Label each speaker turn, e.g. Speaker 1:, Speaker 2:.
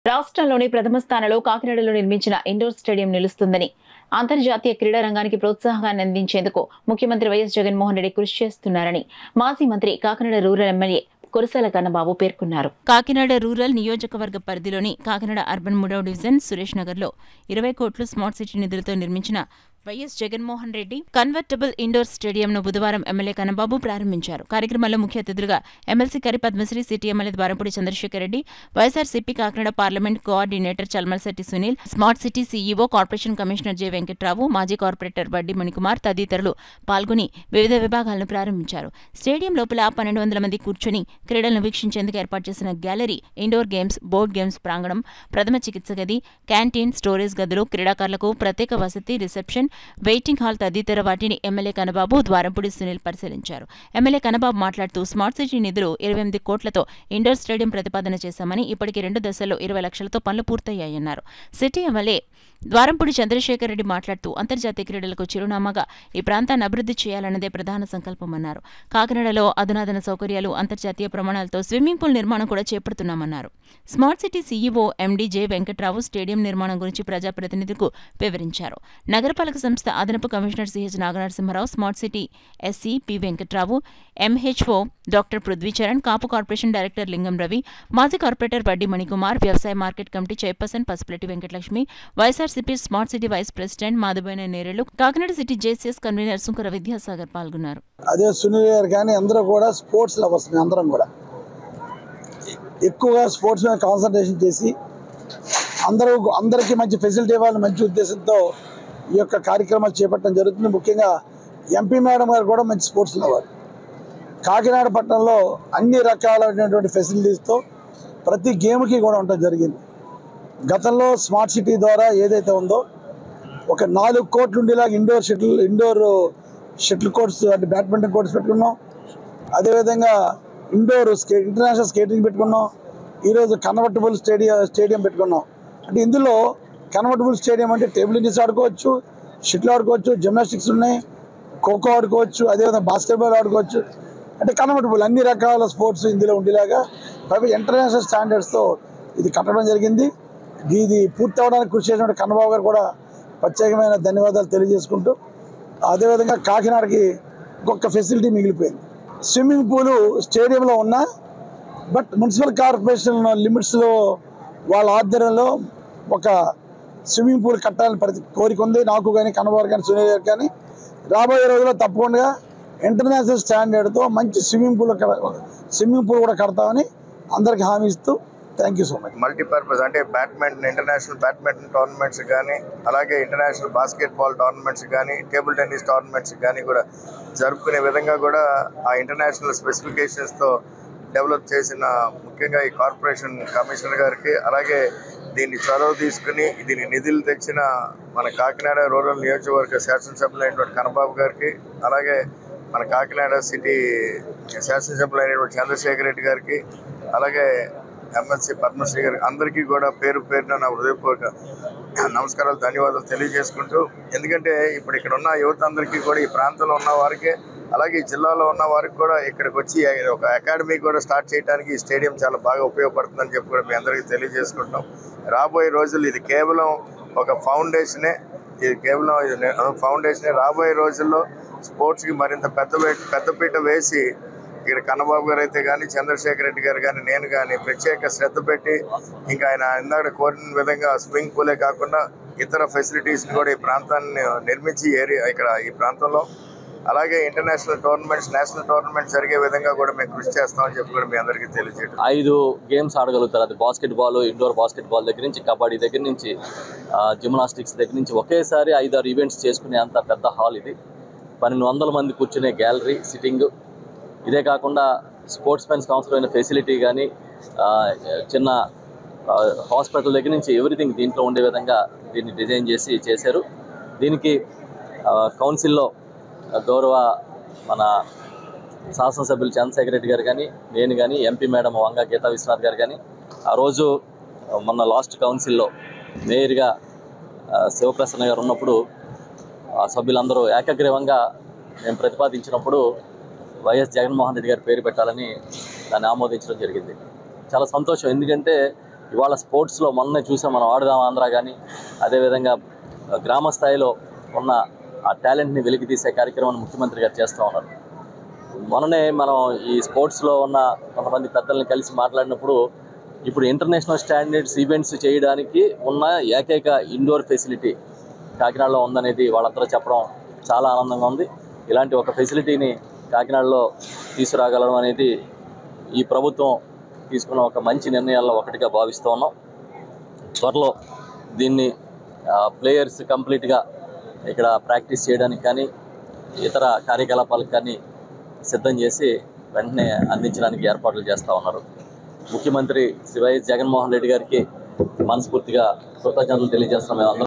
Speaker 1: రాష్ట్రంలోని ప్రథమ స్థానంలో కాకినాడలో నిర్మించిన ఇండోర్ స్టేడియం నిలుస్తుందని అంతర్జాతీయ క్రీడా రంగానికి ప్రోత్సాహాన్ని అందించేందుకు ముఖ్యమంత్రి వైఎస్ జగన్మోహన్ రెడ్డి కృషి చేస్తున్నారని మాజీ మంత్రి కాకినాడ రూరల్ ఎమ్మెల్యే కురసాల కన్నబాబు పేర్కొన్నారు కాకినాడ రూరల్ నియోజకవర్గ పరిధిలోని కాకినాడ అర్బన్ మూడవ డివిజన్ సురేష్ నగర్లో ఇరవై కోట్లు స్మార్ట్ సిటీ నిధులతో నిర్మించిన YS Jaganmohan Reddy convertible indoor స్టేడియంను బుధవారం ఎమ్మెల్యే కన్నబాబు ప్రారంభించారు కార్యక్రమంలో ముఖ్య అతిథులుగా MLC Kari Padmasri city MLA Dwarampudi Chandrasekhar Reddy YSRCP Kakinada parliament coordinator Chalmalsetti Sunil smart city CEO corporation commissioner J Venkatrao మాజీ కార్పొరేటర్ వడ్డీ మణికుమార్ తదితరులు పాల్గొని వివిధ విభాగాలను ప్రారంభించారు స్టేడియం లోపల పన్నెండు వందల మంది కూర్చొని క్రీడలను వీక్షించేందుకు ఏర్పాటు చేసిన gallery indoor games board games ప్రాంగణం ప్రథమ చికిత్స గది క్యాంటీన్ స్టోరేజ్ గదులు క్రీడాకారులకు ప్రత్యేక వసతి రిసెప్షన్ వెయిటింగ్ హాల్ తదితర వాటిని ఎమ్మెల్యే కనబాబు ద్వారంపూడి సునీల్ పరిశీలించారు ఎమ్మెల్యే కనబాబు మాట్లాడుతూ స్మార్ట్ సిటీ నిధులు ఇరవై ఎనిమిది కోట్లతో ఇండోర్ స్టేడియం ప్రతిపాదన చేశామని ఇప్పటికి రెండు దశల్లో ఇరవై లక్షలతో పనులు పూర్తయ్యాయన్నారు సిటీ ఎమ్మెల్యే ద్వారంపూడి చంద్రశేఖర్ రెడ్డి మాట్లాడుతూ అంతర్జాతీయ క్రీడలకు చిరునామాగా ఈ ప్రాంతాన్ని అభివృద్ధి చేయాలన్నదే ప్రధాన సంకల్పమన్నారు కాకినాడలో అధునాతన సౌకర్యాలు అంతర్జాతీయ ప్రమాణాలతో స్విమ్మింగ్ పూల్ నిర్మాణం కూడా చేపడుతున్నామన్నారు smart city CEO MD J Venkatrao stadium నిర్మాణం గురించి ప్రజాప్రతినిధులకు వివరించారు నగరపాలక సంస్థ అదనపు commissioner CH Naganarasimharao smart city SC P Venkatrao MHO doctor Prithvicharan Kapu corporation director Lingam Ravi మాజీ కార్పొరేటర్ వడ్డీ మణికుమార్ వ్యవసాయ market committee chairperson Pasupuletti Venkatalakshmi YSRCP smart city vice president Madhavaina Nerellu Kakinada city JCS convenor Sunkara Vidyasagar పాల్గొన్నారు
Speaker 2: అదే సునీల్ గారు కానీ అందరూ కూడా స్పోర్ట్స్ లవర్స్ మేము అందరం కూడా ఎక్కువగా స్పోర్ట్స్ మీద కాన్సన్ట్రేషన్ చేసి అందరూ అందరికీ మంచి ఫెసిలిటీ ఇవ్వాలని మంచి ఉద్దేశంతో ఈ యొక్క కార్యక్రమాలు చేపట్టడం జరుగుతుంది ముఖ్యంగా ఎంపీ మేడం గారు కూడా మంచి స్పోర్ట్స్ లవర్ కాకినాడ పట్టణంలో అన్ని రకాలైనటువంటి ఫెసిలిటీస్తో ప్రతి గేమ్కి కూడా ఉండటం జరిగింది గతంలో స్మార్ట్ సిటీ ద్వారా ఏదైతే ఉందో ఒక నాలుగు కోట్లు ఉండేలాగా indoor shuttle indoor shuttle courts అంటే బ్యాడ్మింటన్ కోర్ట్స్ పెట్టుకున్నాం అదేవిధంగా ఇండోర్ స్కే ఇంటర్నేషనల్ స్కేటింగ్ పెట్టుకున్నాం ఈరోజు కన్వర్టబుల్ స్టేడియం స్టేడియం పెట్టుకున్నాం అంటే ఇందులో కన్వర్టబుల్ స్టేడియం అంటే టేబుల్ టెన్నిస్ ఆడుకోవచ్చు షటిల్ ఆడుకోవచ్చు జిమ్నాస్టిక్స్ ఉన్నాయి ఖోఖో ఆడుకోవచ్చు అదేవిధంగా బాస్కెట్బాల్ ఆడుకోవచ్చు అంటే కన్వర్టబుల్ అన్ని రకాల స్పోర్ట్స్ ఇందులో ఉండేలాగా పైగా ఇంటర్నేషనల్ స్టాండర్డ్స్తో ఇది కట్టడం జరిగింది ఇది పూర్తి అవడానికి కృషి చేసినటువంటి కన్నబాబు గారు కూడా ప్రత్యేకమైన ధన్యవాదాలు తెలియజేసుకుంటూ అదేవిధంగా కాకినాడకి ఇంకొక ఫెసిలిటీ మిగిలిపోయింది స్విమ్మింగ్ పూలు స్టేడియంలో ఉన్న బట్ మున్సిపల్ కార్పొరేషన్ లిమిట్స్లో వాళ్ళ ఆధ్వర్యంలో ఒక స్విమ్మింగ్ పూల్ కట్టాలని ప్రతి కోరిక ఉంది నాకు కానీ కన్నబాబు కానీ సునీల్ గారు కానీ రాబోయే రోజుల్లో తప్పకుండా ఇంటర్నేషనల్ స్టాండర్డ్తో మంచి స్విమ్మింగ్ పూల్ స్విమ్మింగ్ పూల్ కూడా కడతామని అందరికీ హామీ ఇస్తూ thank you so much
Speaker 3: multipurpose అంటే బ్యాడ్మింటన్ ఇంటర్నేషనల్ బ్యాడ్మింటన్ టోర్నమెంట్స్ కానీ అలాగే ఇంటర్నేషనల్ బాస్కెట్ బాల్ టోర్నమెంట్స్ కానీ టేబుల్ టెన్నిస్ టోర్నమెంట్స్ కానీ కూడా జరుపుకునే విధంగా కూడా ఆ ఇంటర్నేషనల్ స్పెసిఫికేషన్స్తో డెవలప్ చేసిన ముఖ్యంగా ఈ కార్పొరేషన్ కమిషనర్ గారికి అలాగే దీన్ని చొరవ తీసుకుని దీని నిధులు తెచ్చిన మన కాకినాడ రూరల్ నియోజకవర్గ శాసనసభ్యులైనటువంటి కనబాబు గారికి అలాగే మన కాకినాడ సిటీ శాసనసభ్యులైనటువంటి చంద్రశేఖర్ రెడ్డి గారికి అలాగే ఎమ్మెల్సీ పద్మశ్రీ గారికి అందరికీ కూడా పేరు పేరున నా హృదయపూర్వక నమస్కారాలు ధన్యవాదాలు తెలియజేసుకుంటూ ఎందుకంటే ఇప్పుడు ఇక్కడ ఉన్న యువత అందరికీ కూడా ఈ ప్రాంతంలో ఉన్న వారికి అలాగే ఈ జిల్లాలో ఉన్న వారికి కూడా ఇక్కడికి వచ్చి ఒక అకాడమీ కూడా స్టార్ట్ చేయడానికి ఈ స్టేడియం చాలా బాగా ఉపయోగపడుతుందని చెప్పి కూడా మీ అందరికీ తెలియజేసుకుంటాం రాబోయే రోజులు ఇది కేవలం ఒక ఫౌండేషనే ఇది కేవలం ఇది నే- ఫౌండేషనే రాబోయే రోజుల్లో స్పోర్ట్స్కి మరింత పెద్ద పెద్దపీట వేసి ఇక్కడ కన్నబాబు గారు అయితే కానీ చంద్రశేఖర్ రెడ్డి గారు కానీ నేను కానీ ప్రత్యేక శ్రద్ధ పెట్టి ఇంకా ఆయన ఇందాక కోరిన విధంగా స్విమ్మింగ్ పూలే కాకుండా ఇతర ఫెసిలిటీస్ కూడా ఈ ప్రాంతాన్ని నిర్మించి ఏరియా ఇక్కడ ఈ ప్రాంతంలో అలాగే ఇంటర్నేషనల్ టోర్నమెంట్స్ నేషనల్ టోర్నమెంట్స్ జరిగే విధంగా కూడా మేము కృషి చేస్తామని చెప్పి కూడా మీ అందరికీ తెలియజేయడం
Speaker 4: ఐదు గేమ్స్ ఆడగలుగుతారు అది basketball indoor basketball దగ్గర నుంచి కబడ్డీ దగ్గర నుంచి జిమ్నాస్టిక్స్ దగ్గర నుంచి ఒకేసారి ఐదారు ఈవెంట్స్ చేసుకునే అంత పెద్ద హాల్ ఇది పన్నెండు వందల మంది కూర్చునే గ్యాలరీ సిట్టింగ్ ఇదే కాకుండా స్పోర్ట్స్ మెన్స్కి అవసరమైన ఫెసిలిటీ కానీ చిన్న హాస్పిటల్ దగ్గర నుంచి ఎవ్రీథింగ్ దీంట్లో ఉండే విధంగా దీన్ని డిజైన్ చేసి చేశారు దీనికి ఆ, కౌన్సిల్లో గౌరవ మన శాసనసభ్యులు చంద్రశేఖర్ రెడ్డి గారు కానీ నేను కానీ ఎంపీ మేడం వంగ గీతా విశ్వనాథ్ గారు కానీ ఆ రోజు ఆ, మొన్న లాస్ట్ కౌన్సిల్లో మేయర్గా ఆ, శివప్రసన్న గారు ఉన్నప్పుడు ఆ సభ్యులందరూ ఏకగ్రీవంగా మేము ప్రతిపాదించినప్పుడు వైఎస్ జగన్మోహన్ రెడ్డి గారి పేరు పెట్టాలని దాన్ని ఆమోదించడం జరిగింది చాలా సంతోషం ఎందుకంటే ఇవాళ స్పోర్ట్స్లో మొన్నే చూసాం మనం ఆడుదాం ఆంధ్ర కానీ అదేవిధంగా గ్రామ స్థాయిలో ఉన్న ఆ టాలెంట్ని వెలికి తీసే కార్యక్రమాన్ని ముఖ్యమంత్రి గారు చేస్తూ ఉన్నారు మొన్ననే మనం ఈ స్పోర్ట్స్లో ఉన్న కొంతమంది పెద్దల్ని కలిసి మాట్లాడినప్పుడు ఇప్పుడు ఇంటర్నేషనల్ స్టాండర్డ్స్ ఈవెంట్స్ చేయడానికి ఉన్న ఏకైక ఇండోర్ ఫెసిలిటీ కాకినాడలో ఉందనేది వాళ్ళందరూ చెప్పడం చాలా ఆనందంగా ఉంది ఇలాంటి ఒక ఫెసిలిటీని కాకినాడలో తీసుకురాగలడం అనేది ఈ ప్రభుత్వం తీసుకున్న ఒక మంచి నిర్ణయాల్లో ఒకటిగా భావిస్తూ ఉన్నాం త్వరలో దీన్ని ప్లేయర్స్ కంప్లీట్గా ఇక్కడ ప్రాక్టీస్ చేయడానికి కానీ ఇతర కార్యకలాపాలకు కానీ సిద్ధం చేసి వెంటనే అందించడానికి ఏర్పాట్లు చేస్తూ ఉన్నారు ముఖ్యమంత్రి శ్రీ వైఎస్ జగన్మోహన్ రెడ్డి గారికి మనస్ఫూర్తిగా కృతజ్ఞతలు తెలియజేస్తున్నాం మేము అందరం